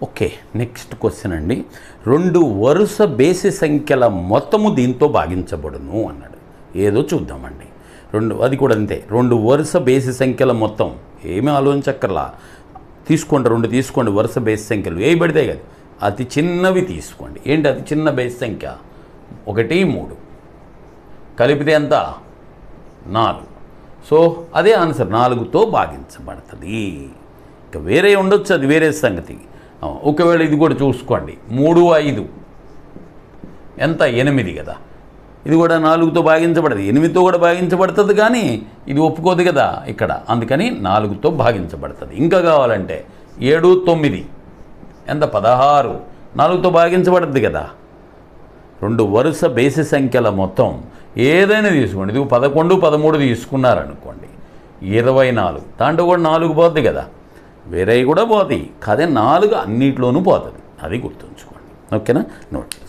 okay next question అండి రెండు వరుస బేసి సంఖ్యల మొత్తము దీంతో భాగించబడును అన్నాడు ఏదో చూద్దామండి రెండు అది కూడా అంతే రెండు వరుస బేసి సంఖ్యల మొత్తం ఏమీ ఆలోచించక్కర్లా తీసుకోండి రెండు తీసుకోండి వరుస బేసి సంఖ్యలు ఏ పడితే కదా అతి చిన్నవి తీసుకోండి ఏంటి అతి చిన్న బేసి సంఖ్య ఒకటి మూడు కలిపితే ఎంత నాలుగు సో అదే ఆన్సర్ నాలుగుతో భాగించబడుతుంది ఇక వేరే ఉండొచ్చు అది వేరే సంగతి ఆ, ఒకవేళ ఇది కూడా చూసుకోండి మూడు ఐదు ఎంత ఎనిమిది కదా ఇది కూడా నాలుగుతో భాగించబడదు ఎనిమిదితో కూడా భాగించబడుతుంది కానీ ఇది ఒప్పుకోదు కదా ఇక్కడ అందుకని నాలుగుతో భాగించబడుతుంది ఇంకా కావాలంటే ఏడు తొమ్మిది ఎంత పదహారు నాలుగుతో భాగించబడుద్ది కదా రెండు వరుస బేసి సంఖ్యల మొత్తం ఏదైనా తీసుకోండి ఇది పదకొండు పదమూడు తీసుకున్నారనుకోండి ఇరవై నాలుగు దాంట్లో కూడా నాలుగు పోద్ది కదా వేరే కూడా పోతాయి కాదే నాలుగు అన్నిట్లోనూ పోతుంది అది గుర్తుంచుకోండి ఓకేనా నోట్